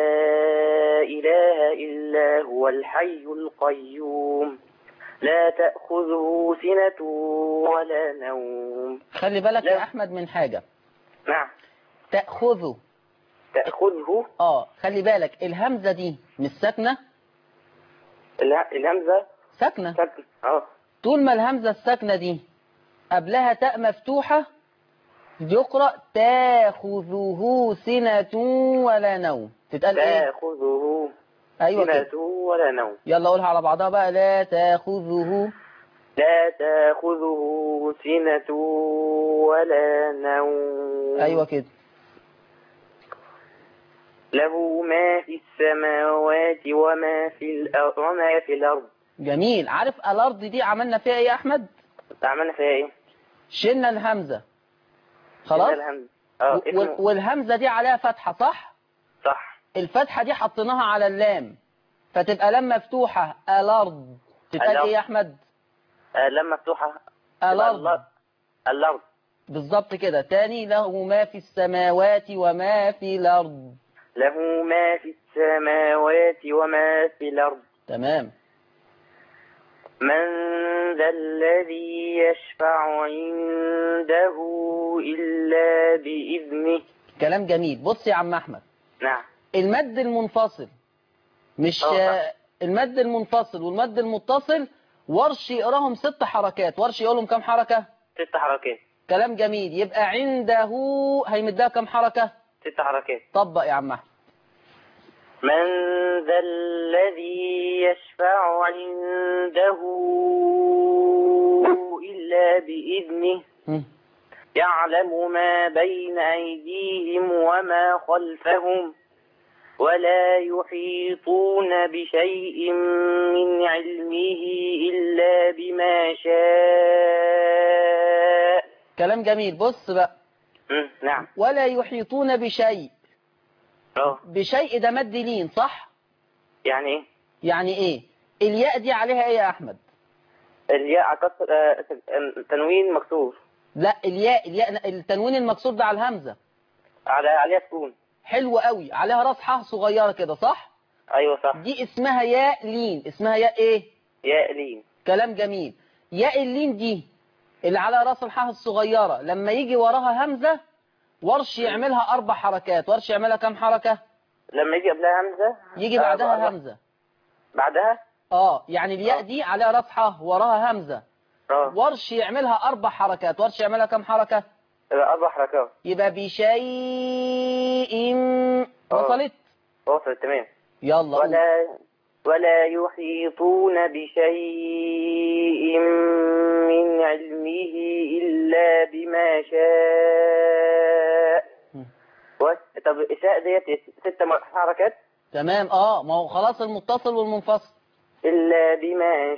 إله إلا هو الحي القيوم لا تأخذه سنة ولا نوم خلي بالك لا. يا احمد من حاجة نعم تأخذه تأخذه اه خلي بالك الهمزة دي مش ساكنة اله- الهمزة ساكنة سكن اه طول ما الهمزة الساكنة دي قبلها تاء مفتوحة يقرأ تاخذه سنة ولا نوم تتقال ايه تأخذه ايوه كده سنة ولا نوم يلا قولها على بعضها بقى لا تاخذه لا تأخذه سنة ولا نوم ايوه كده له ما في السماوات وما في الأرض وما في الأرض جميل عارف الارض دي عملنا فيها ايه يا احمد عملنا فيها ايه؟ شلنا الهمزة خلاص إلا الهمزة. اه وال- اسمه والهمزة دي عليها فتحة صح صح الفتحة دي حطيناها على اللام فتبقى لام مفتوحة الارض تتقال الأرض. ايه يا احمد آه، لام مفتوحة الأرض الأرض بالظبط كده تاني له ما في السماوات وما في الأرض له ما في السماوات وما في الأرض تمام من ذا الذي يشفع عنده إلا بإذنه كلام جميل بص يا عم أحمد نعم المد المنفصل مش آه. المد المنفصل والمد المتصل ورش يقراهم ست حركات ورش يقولهم كام حركة ست حركات كلام جميل يبقى عنده هيمدها كام حركة ست حركات طبق يا عم أحمد من ذا الذي يشفع عنده إلا بإذنه مم. يعلم ما بين أيديهم وما خلفهم ولا يحيطون بشيء من علمه إلا بما شاء كلام جميل بص بقى مم، نعم ولا يحيطون بشيء اه بشيء ده مد لين صح يعني ايه يعني ايه الياء دي عليها ايه يا احمد الياء كسر آه، تنوين مكسور لا الياء الياء التنوين المكسور ده على الهمزة على عليها سكون حلو قوي عليها راس حاء صغيرة كده صح ايوه صح دي اسمها ياء لين اسمها ياء ايه ياء لين كلام جميل ياء اللين دي اللي على راس الحاء الصغيرة لما يجي وراها همزة ورش يعملها أربع حركات ورش يعملها كام حركة لما يجي قبلها همزة يجي آه، بعدها بقى- همزة بعدها اه يعني الياء دي عليها راس حاء وراها همزة اه ورش يعملها أربع حركات ورش يعملها كام حركة يبقى أربع حركات يبقى بشيء آه. وصلت وصلت تمام يلا قول. ولا ولا يحيطون بشيء من علمه إلا بما شاء مم. وس- طب الشاء ديت ست م- حركات تمام اه ما هو خلاص المتصل والمنفصل إلا بما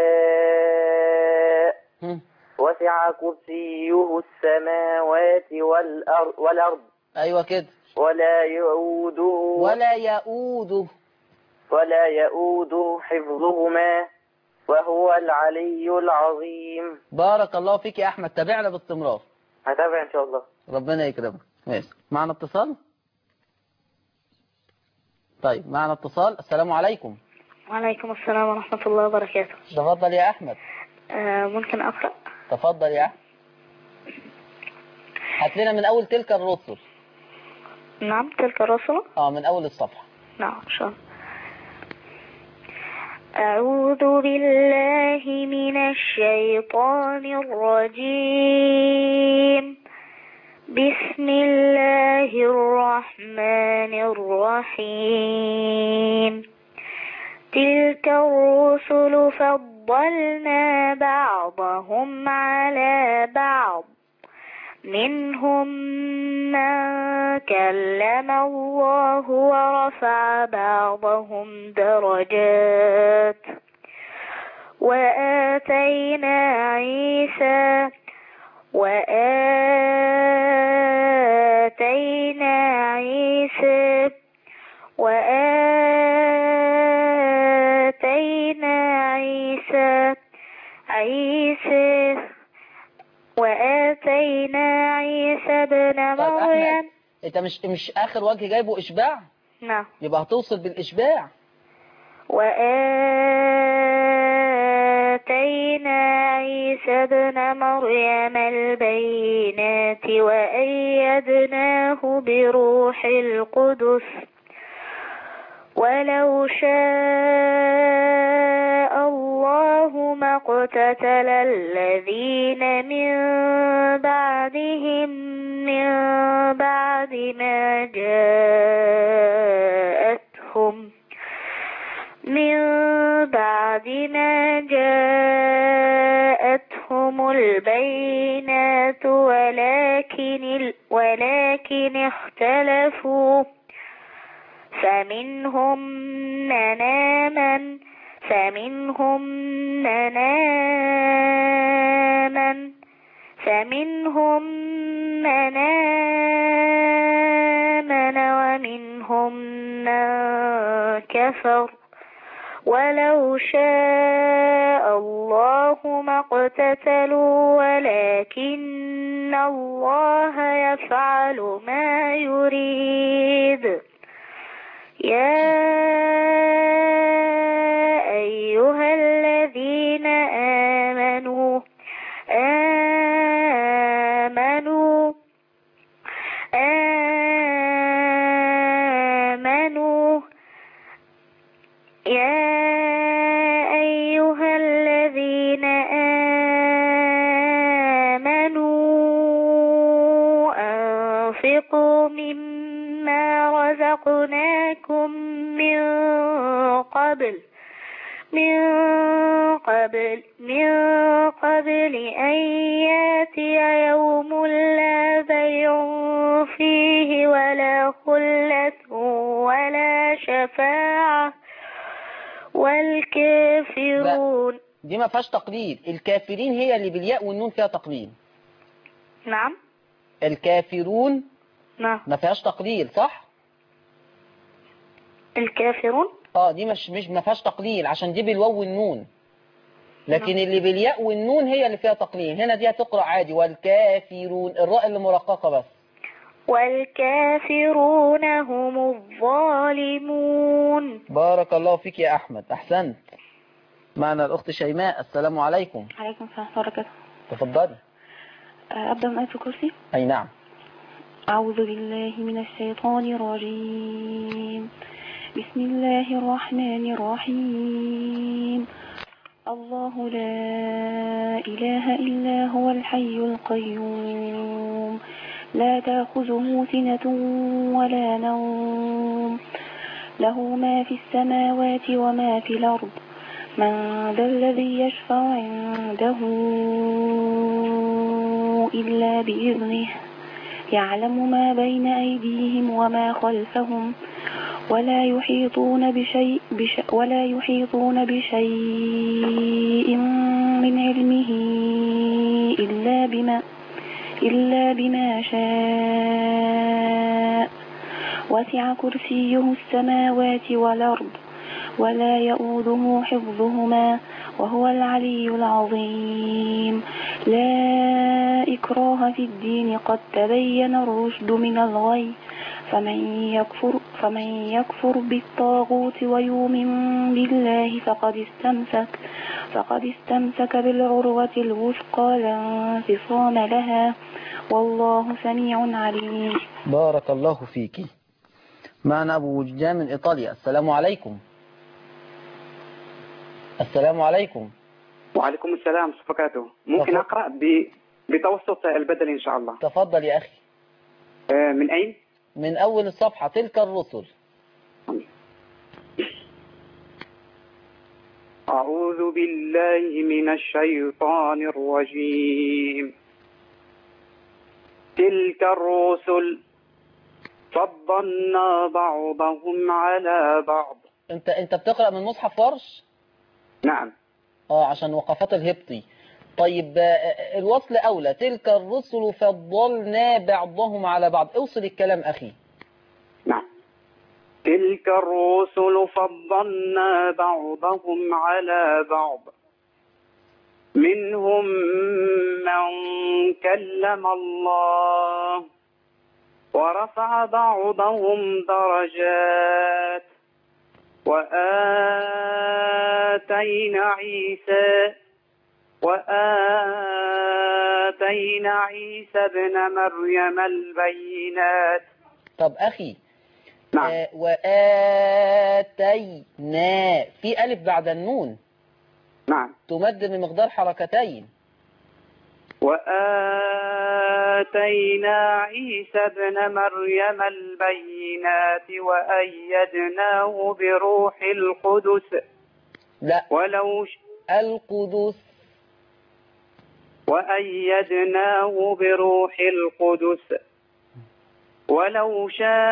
شاء هم. وسع كرسيه السماوات والأرض, والأرض ايوه كده ولا يؤوده ولا يؤوده ولا يؤوده حفظهما وهو العلي العظيم بارك الله فيك يا احمد تابعنا باستمرار هتابع إن شاء الله ربنا يكرمك ماشي معنا اتصال طيب معنا اتصال السلام عليكم وعليكم السلام ورحمة الله وبركاته تفضل يا احمد آه ممكن أقرأ تفضل يا احمد هات لنا من اول تلك الرسل نعم تلك الرسل اه من اول الصفحه نعم إن شاء الله أعوذ بالله من الشيطان الرجيم بسم الله الرحمن الرحيم تلك الرسل فضلنا بعضهم على بعض منهم من كلم الله ورفع بعضهم درجات وآتينا عيسى وآتينا عيسى وآتينا عيسى عيسى وآتينا عيسى ابن طيب احمد مريم انت مش مش اخر وجه جايبه اشباع نعم يبقى هتوصل بالاشباع وآتينا عيسى ابن مريم البينات وأيدناه بروح القدس ولو شاء الله ما اقتتل الذين من بعدهم من بعد ما جاءتهم من بعد ما جاءتهم البينات ولكن ولكن اختلفوا فمنهم من آمن فمنهم من آمن فمنهم من آمن ومنهم من كفر ولو شاء الله ما اقتتلوا ولكن الله يفعل ما يريد يا أيها الذين آمنوا آمنوا آمنوا يا أيها الذين آمنوا أنفقوا مما رزقناكم من قبل من قبل من قبل أن ياتي يوم لا بيع فيه ولا خلة ولا شفاعة والكافرون دي ما فيهاش تقليد الكافرين هي اللي بالياء والنون فيها تقليد نعم الكافرون نعم ما فيهاش تقليل صح الكافرون اه دي مش مش ما فيهاش تقليل عشان دي بالواو والنون لكن اللي بالياء والنون هي اللي فيها تقليل هنا دي هتقرا عادي والكافرون الراء اللي مرققه بس والكافرون هم الظالمون بارك الله فيك يا احمد احسنت معنا الاخت شيماء السلام عليكم عليكم السلام ورحمة الله وبركاته تفضلي آه، أبدأ من آية الكرسي اي نعم أعوذ بالله من الشيطان الرجيم بسم الله الرحمن الرحيم الله لا إله إلا هو الحي القيوم لا تأخذه سنة ولا نوم له ما في السماوات وما في الأرض من ذا الذي يشفع عنده إلا بإذنه يعلم ما بين أيديهم وما خلفهم ولا يحيطون بشيء بش ولا يحيطون بشيء من علمه إلا بما إلا بما شاء وسع كرسيه السماوات والأرض ولا يؤوده حفظهما وهو العلي العظيم لا إكراه في الدين قد تبين الرشد من الغي فمن يكفر, فمن يكفر بالطاغوت ويؤمن بالله فقد استمسك فقد استمسك بالعروة الوثقى لا انفصام لها والله سميع عليم بارك الله فيك معنا ابو وجدان من ايطاليا السلام عليكم السلام عليكم وعليكم السلام ورحمة الله وبركاته ممكن تفضل. أقرأ ب... بتوسط البدل إن شاء الله تفضل يا اخي آه، من أين؟ من اول الصفحة تلك الرسل أعوذ بالله من الشيطان الرجيم تلك الرسل فضلنا بعضهم على بعض انت انت بتقرأ من مصحف ورش نعم اه عشان وقفات الهبطي طيب آه، الوصل اولى تلك الرسل فضلنا بعضهم على بعض اوصل الكلام اخي نعم تلك الرسل فضلنا بعضهم على بعض منهم من كلم الله ورفع بعضهم درجات وآتينا عيسى وآتينا عيسى ابن مريم البينات طب اخي نعم. آه وآتينا في ألف بعد النون نعم تمد بمقدار حركتين وآتينا عيسى ابن مريم البينات وأيدناه بروح القدس لا ولو ش... القدس وأيدناه بروح القدس ولو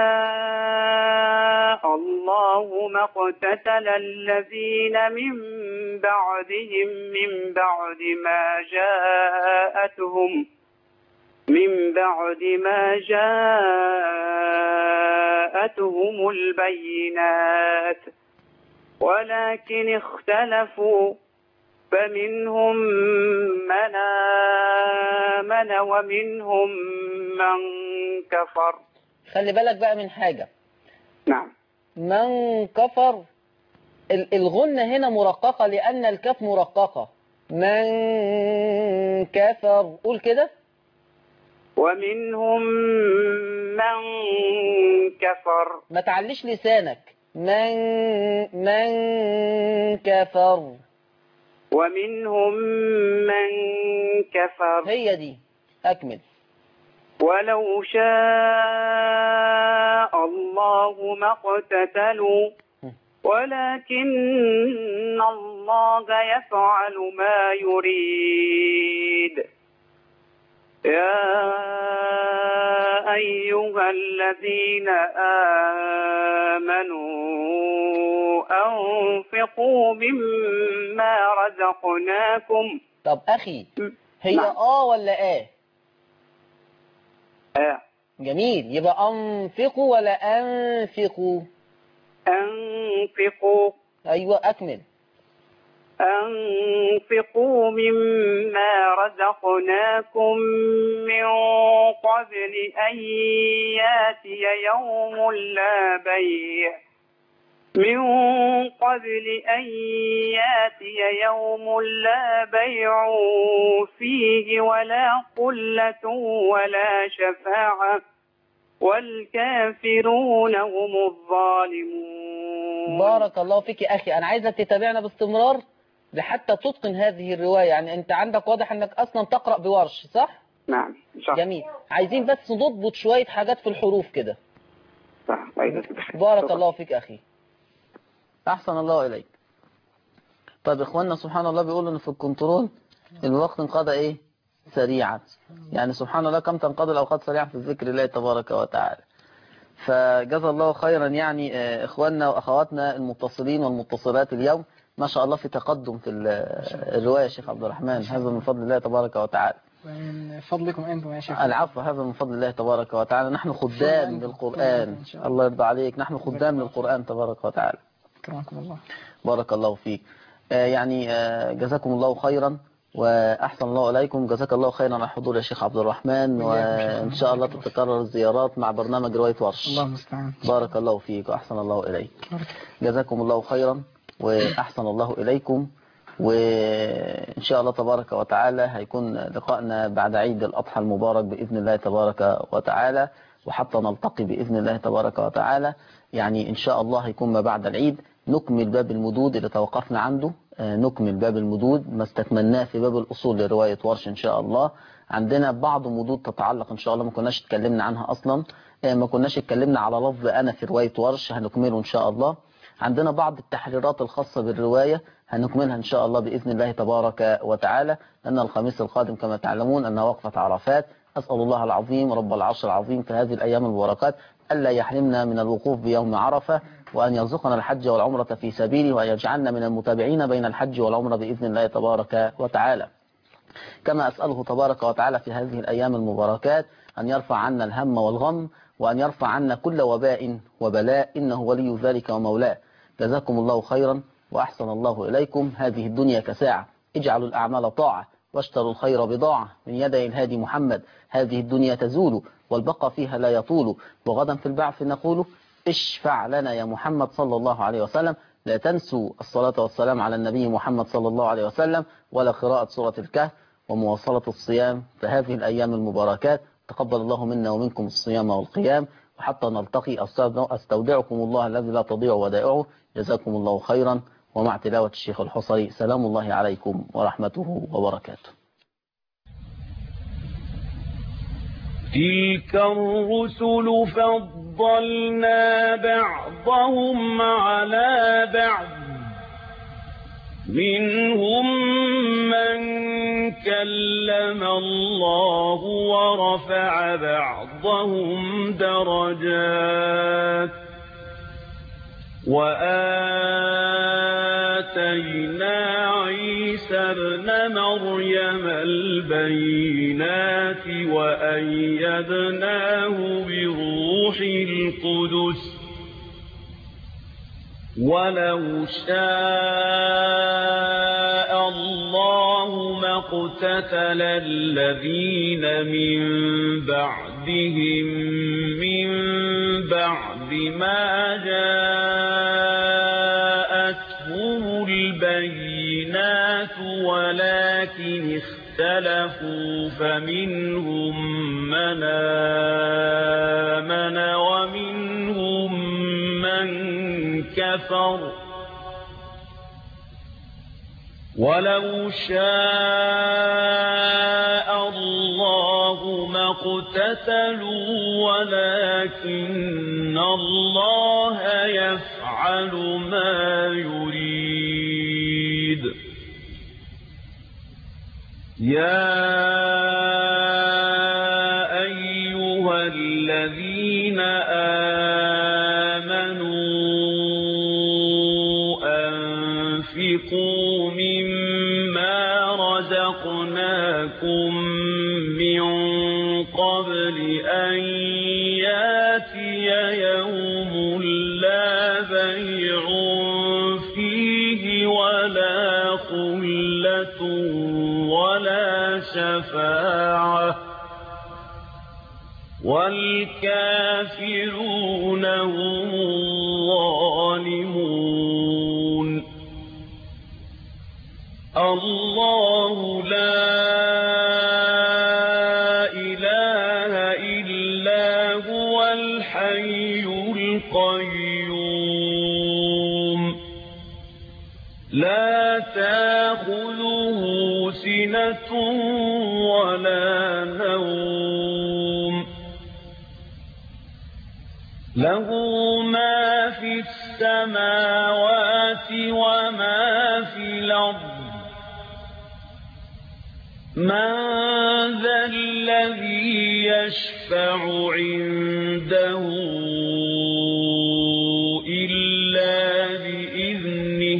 شاء الله ما اقتتل الذين من بعدهم من بعد ما جاءتهم من بعد ما جاءتهم البينات ولكن اختلفوا فمنهم من آمن ومنهم من كفر خلي بالك بقى من حاجة نعم من كفر ال- الغنة هنا مرققة لأن الكاف مرققة من كفر قول كده ومنهم من كفر ما تعليش لسانك من من كفر ومنهم من كفر هي دي أكمل ولو شاء الله ما اقتتلوا ولكن الله يفعل ما يريد يا أيها الذين آمنوا أنفقوا مما رزقناكم طب أخي هي نعم. آه ولا آه آه. جميل يبقى أنفقوا ولا أنفقوا أنفقوا أيوة أكمل أنفقوا مما رزقناكم من قبل أن ياتي يوم لا بيع من قبل أن ياتي يوم لا بيع فيه ولا قلة ولا شفاعة والكافرون هم الظالمون بارك الله فيك يا أخي أنا عايزك تتابعنا باستمرار لحتى تتقن هذه الرواية يعني أنت عندك واضح أنك أصلا تقرأ بورش صح؟ نعم صح جميل عايزين بس نضبط شوية حاجات في الحروف كده صح بارك الله فيك أخي أحسن الله إليك طيب إخواننا سبحان الله بيقولوا إن في الكنترول الوقت انقضى إيه سريعا يعني سبحان الله كم تنقضي الأوقات سريعا في ذكر الله تبارك وتعالى فجزا الله خيرا يعني آه، إخواننا وأخواتنا المتصلين والمتصلات اليوم ما شاء الله في تقدم في ال- الرواية يا شيخ عبد الرحمن هذا من فضل الله تبارك وتعالى ومن فضلكم أنتم يا شيخ العفو هذا من فضل الله تبارك وتعالى نحن خدام للقرآن الله يرضى عليك نحن خدام للقرآن تبارك وتعالى كرمكم الله بارك الله فيك آه، يعني آه، جزاكم الله خيرا وأحسن الله إليكم جزاك الله خيرا على حضور يا شيخ عبد الرحمن وإن شاء الله تتكرر الزيارات مع برنامج رواية ورش الله المستعان بارك الله فيك وأحسن الله إليك جزاكم الله خيرا وأحسن الله إليكم وإن شاء الله تبارك وتعالى هيكون لقائنا بعد عيد الأضحى المبارك بإذن الله تبارك وتعالى وحتى نلتقي بإذن الله تبارك وتعالى يعني إن شاء الله هيكون ما بعد العيد نكمل باب المدود اللي توقفنا عنده آه، نكمل باب المدود ما استكملناه في باب الأصول لرواية ورش إن شاء الله عندنا بعض مدود تتعلق إن شاء الله ما كناش اتكلمنا عنها أصلا آه، ما كناش اتكلمنا على لفظ أنا في رواية ورش هنكمله إن شاء الله عندنا بعض التحريرات الخاصة بالرواية هنكملها إن شاء الله بإذن الله تبارك وتعالى لأن الخميس القادم كما تعلمون أنها وقفة عرفات أسأل الله العظيم رب العرش العظيم في هذه الأيام المباركات ألا يحرمنا من الوقوف بيوم عرفة وأن يرزقنا الحج والعمرة في سبيله وأن يجعلنا من المتابعين بين الحج والعمرة بإذن الله تبارك وتعالى كما أسأله تبارك وتعالى في هذه الأيام المباركات أن يرفع عنا الهم والغم وأن يرفع عنا كل وباء وبلاء إنه ولي ذلك ومولاه جزاكم الله خيرا وأحسن الله إليكم هذه الدنيا كساعة اجعلوا الأعمال طاعة واشتروا الخير بضاعة من يدي الهادي محمد هذه الدنيا تزول والبقى فيها لا يطول وغدا في البعث نقول اشفع لنا يا محمد صلى الله عليه وسلم لا تنسوا الصلاة والسلام على النبي محمد صلى الله عليه وسلم ولا قراءة سورة الكهف ومواصلة الصيام في هذه الأيام المباركات تقبل الله منا ومنكم الصيام والقيام وحتى نلتقي أستودع- أستودعكم الله الذي لا تضيع ودائعه جزاكم الله خيرا ومع تلاوة الشيخ الحصري سلام الله عليكم ورحمته وبركاته تلك الرسل فضلنا بعضهم على بعض منهم من كلم الله ورفع بعضهم درجات وآتينا عيسى ابن مريم البينات وأيدناه بروح القدس ولو شاء الله ما اقتتل الذين من بعدهم من بعد ما جاءتهم البينات ولكن اختلفوا فمنهم من آمن ومنهم من كفر ولو شاء الله ما اقتتلوا ولكن الله يفعل ما يريد يا أيها الذين آمنوا أنفقوا مما رزقناكم من قبل أن ياتي يوم لا بيع فيه ولا خلة ولا شفاعة والكافرون هم الظالمون الله لا إله إلا هو الحي القيوم لا تاخذه سنة ولا نوم له ما في السماوات وما في الأرض من ذا الذي يشفع عنده إلا بإذنه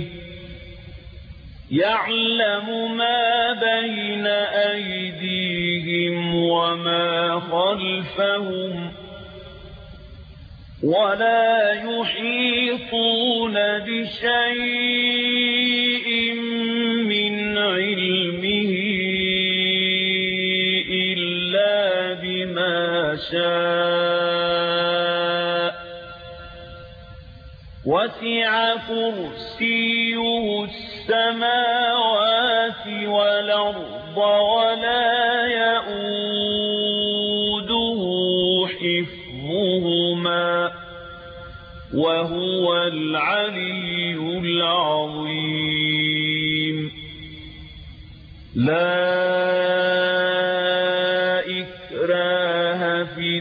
يعلم ما بين أيديهم وما خلفهم ولا يحيطون بشيء من علمه إلا بما شاء وسع كرسيه السماوات والأرض ولا يؤوده حفظهما وهو العلي العظيم لا إكراه في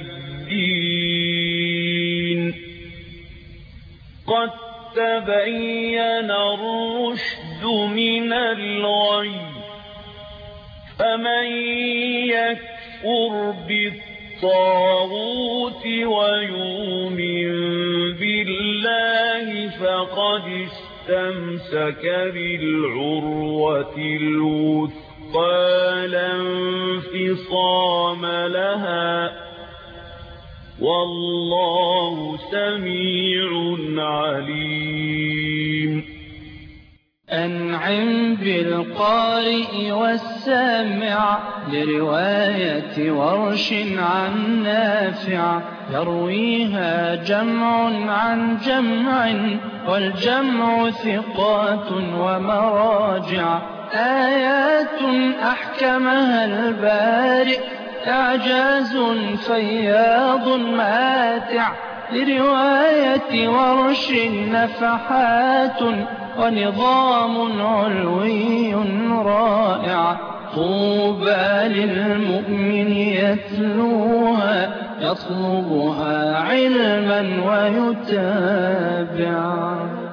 الدين قد تبين الرشد من الغي فمن يكفر بالطاغوت ويؤمن بالله فقد استمسك بالعروة الوثقى لا انفصام لها والله سميع عليم أنعم بالقارئ والسامع لرواية ورش عن نافع يرويها جمع عن جمع والجمع ثقات ومراجع آيات أحكمها البارئ إعجاز فياض ماتع لرواية ورش نفحات ونظام علوي رائع طوبى للمؤمن يتلوها يطلبها علما ويتابع